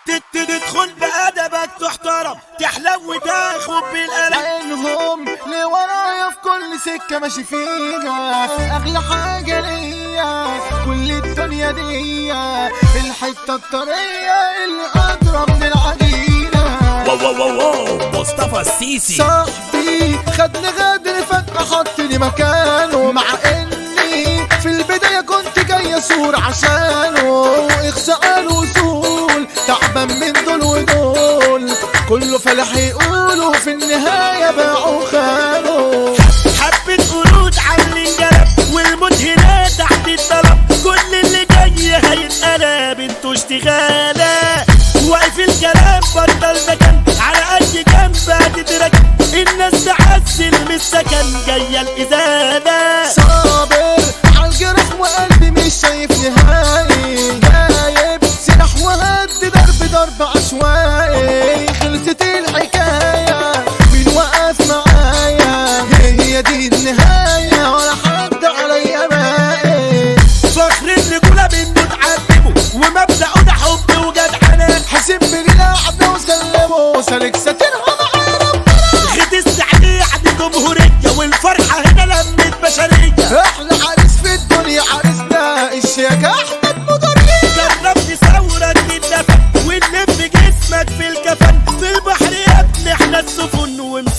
تت- تدخل بأدبك تحترم تحلو وتاخد بالقلم عينهم لورايا في كل سكة ماشي فيها أغلى حاجة ليا كل الدنيا دي الحتة الطرية اللي أضرب من العجينة واو واو واو واو مصطفى السيسي صاحبي خدني غدر فجأة حطني مكانه مع اني في البداية كنت جاي اسور عشانه اخسأ وصول تعبان من دول ودول كله فلح يقولوا في النهاية باعوا خانوا حبة قرود عاملين جلب والموت هنا تحت الطلب كل اللي جاي هيتقلب انتوا اشتغالة واقف الكلام بطل مكان على اي جنب هتتركب الناس تعزل من السكن جاية الازالة صابر عالجرح وقلبي مش شايف نهائي جايب سلاح وهد ضرب ضرب عشوائي خلصت الحكاية مين وقف معايا هي دي النهاية ولا حد عليا باقي فخر الرجولة منه اتعلموا ومبدأه ده حب وجدعنة حاسب بالله عبده وسلمه سالك ساترها معايا ربنا غد السعدية عند جمهورية والفرحة هنا لمت بشرية احلى عريس في الدنيا عريسنا الشيخ احمد مدرية جربت ثورة الدفن ونلف جسمك في الكفن في البحر يا ابني احنا السفن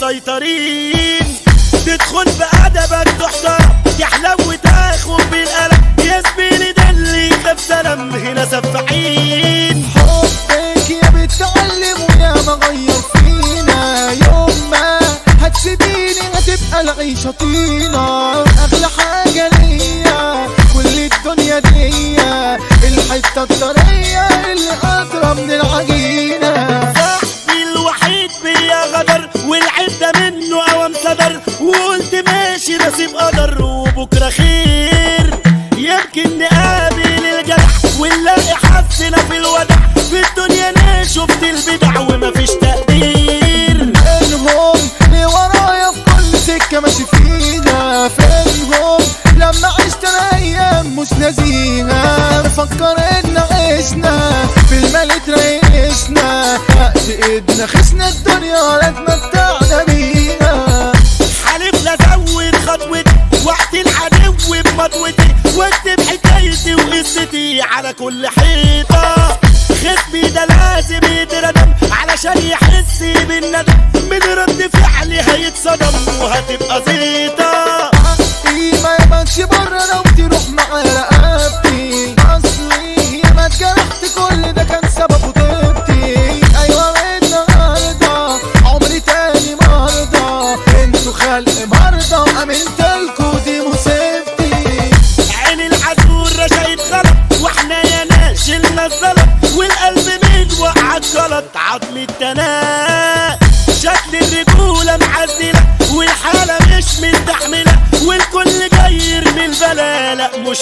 ومسيطرين تدخل بأدبك تحترم تحلو وتاخد بالقلم يا زميلي ده اللي خاف سلام هنا سفاحين حبك يا بتعلم ويا ما غير فينا يوم ما هتسيبيني هتبقى العيشة طينة أغلى حاجة ليا كل الدنيا دي الحتة الطرية اللي أضرب من العجينة صاحبي الوحيد بيا غدر والعدة منه قوام صدر وقلت ماشي نسيب قدر وبكرة خير يمكن نقابل الجدع ونلاقي حظنا في الودع في الدنيا انا شفت البدع ومفيش تقدير فينهم اللي ورايا في كل سكة ماشي فيها فينهم لما عشت أنا أيام مش ناسيها مفكر إن عشنا في المال تريشنا وقت إيدنا خسنا الدنيا ولا اتمتعنا بيها حالف لا ازود خطوتي وقت العدو بمطوتي واكتب حكايتي وقصتي على كل حيطة خصمي ده لازم يتردم علشان يحس بالندم من رد فعلي هيتصدم وهتبقى زيطة حقي ما يبانش بره لو تروح مع رقبتي اصلي ما اتجرحت كل ده كان سببه طيبتي ايوه النهارده عمري تاني ما ارضى انتوا خلق مرضى وامنت لكوا دي مصيبتي عين العزور رشايد غلط واحنا يا ناس شلنا الزلط والقلب من وقع غلط عظم التناء شكل الرجولة معزلة والحالة مش مستحملة والكل جاي يرمي البلا لا مش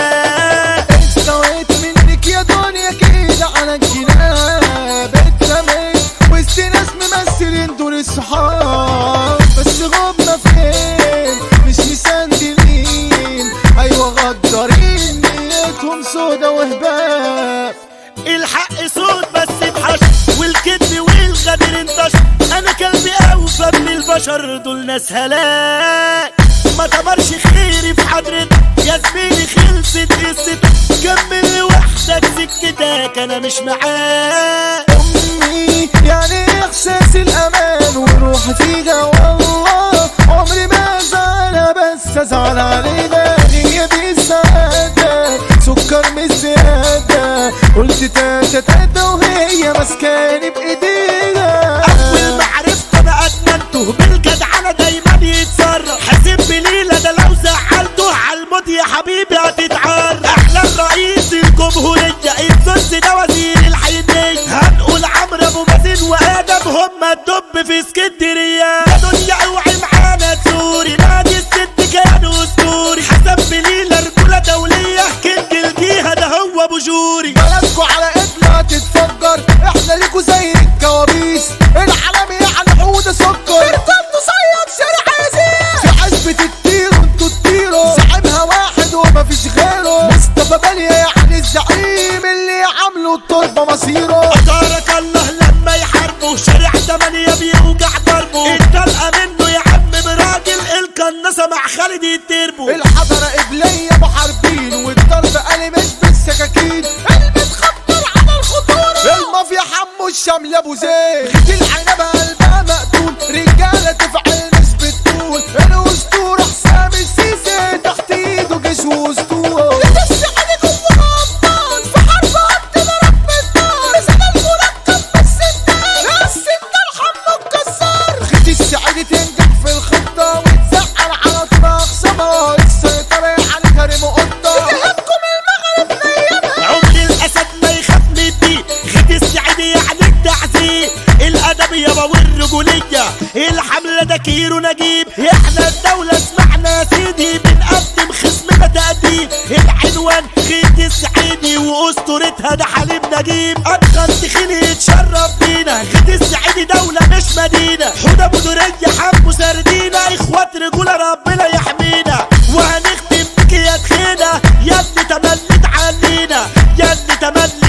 هنا استويت منك يا دنيا كده على الجناب اترميت وسط ناس ممثلين دول الصحاب بس غبنا فين مش مسندلين ايوه غدارين نيتهم سودا وهباب الحق صوت بس بحش والكذب والغدر انتشر انا كلبي اوفى من البشر دول ناس هلاك ما تمرش خيري في حضرتك يا زميلي خلصت قصتك كمل لوحدك سكتك انا مش معاك امي يعني احساس الامان وروحي فيها والله عمري ما زعل بس ازعل علينا هي دي السعاده سكر مش زياده قلت تاتا تاتا وهي ماسكاني بايديها اول ما عرفت انا ادمنته بالجدعنه دايما يتصرف حاسب بليله ده لو زعلته عالموت يا حبيبي هتتعرف احلى رئيس الجمهوريه الزوز ده وزير الحيديه هنقول عمرو ابو مازن وادم هما الدب في اسكندريه يا دنيا اوعي معانا تزوري نادي الست كان اسطوري حسب بليله رجوله دوليه كينج الجيهه ده هو ابو جوري بلدكوا على ايدنا تتفجر احنا ليكوا زي الكوابيس العالم يعني حوض سكر انتوا صياد شارع عزيز في عزبة الطير وانتوا تطيروا زعيمها واحد ومفيش غيره مصطفى باليا يعني الزعيم اللي عامله التربة مصيره أدارك ابو زيد خد العنبة قلبها مقتول رجالة تفعل نسبة طول الاسطورة حسام السيسي تحت ايده جيش واسطول لسه عليكم وغبطان في حرب قد ضرب بالنار زاد المركب بس النار بس النار حمو الكسار خد السعيد تنجح في الخطة وتزعل على طبق خصمها السيطرة على كريم وقطة تهبكم المغرب نيمها عمر الاسد ما يخاف من الدين خد السعيد يعني التعذيب الادب يابا والرجوليه الحمله ده كيلو نجيب احنا الدوله اسمعنا يا سيدي بنقدم خصمنا تقديم العنوان خد السعيدي واسطورتها ده حليم نجيب ادخل تخين يتشرف بينا خد السعيدي دوله مش مدينه حوده مديريه حمو سردينا اخوات رجوله ربنا يحمينا وهنختم بك يا تخينه يا ابني تملت علينا يا ابني تملت